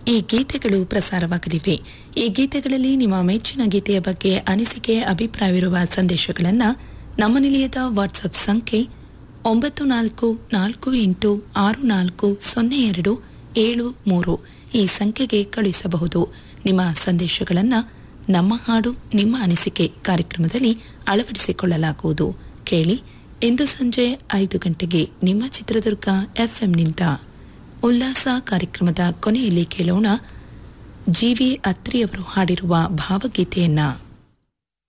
ಈ ಗೀತೆಗಳು ಪ್ರಸಾರವಾಗಲಿವೆ ಈ ಗೀತೆಗಳಲ್ಲಿ ನಿಮ್ಮ ಮೆಚ್ಚಿನ ಗೀತೆಯ ಬಗ್ಗೆ ಅನಿಸಿಕೆ ಅಭಿಪ್ರಾಯವಿರುವ ಸಂದೇಶಗಳನ್ನು ನಮ್ಮ ನಿಲಯದ ವಾಟ್ಸಪ್ ಸಂಖ್ಯೆ ಒಂಬತ್ತು ನಾಲ್ಕು ನಾಲ್ಕು ಎಂಟು ಆರು ನಾಲ್ಕು ಸೊನ್ನೆ ಎರಡು ಏಳು ಮೂರು ಈ ಸಂಖ್ಯೆಗೆ ಕಳುಹಿಸಬಹುದು ನಿಮ್ಮ ಸಂದೇಶಗಳನ್ನು ನಮ್ಮ ಹಾಡು ನಿಮ್ಮ ಅನಿಸಿಕೆ ಕಾರ್ಯಕ್ರಮದಲ್ಲಿ ಅಳವಡಿಸಿಕೊಳ್ಳಲಾಗುವುದು ಕೇಳಿ ಇಂದು ಸಂಜೆ ಐದು ಗಂಟೆಗೆ ನಿಮ್ಮ ಚಿತ್ರದುರ್ಗ ಎಫ್ಎಂನಿಂದ ಉಲ್ಲಾಸ ಕಾರ್ಯಕ್ರಮದ ಕೊನೆಯಲ್ಲಿ ಕೇಳೋಣ ಜಿ ವಿ ಅತ್ರಿಯವರು ಹಾಡಿರುವ ಭಾವಗೀತೆಯನ್ನ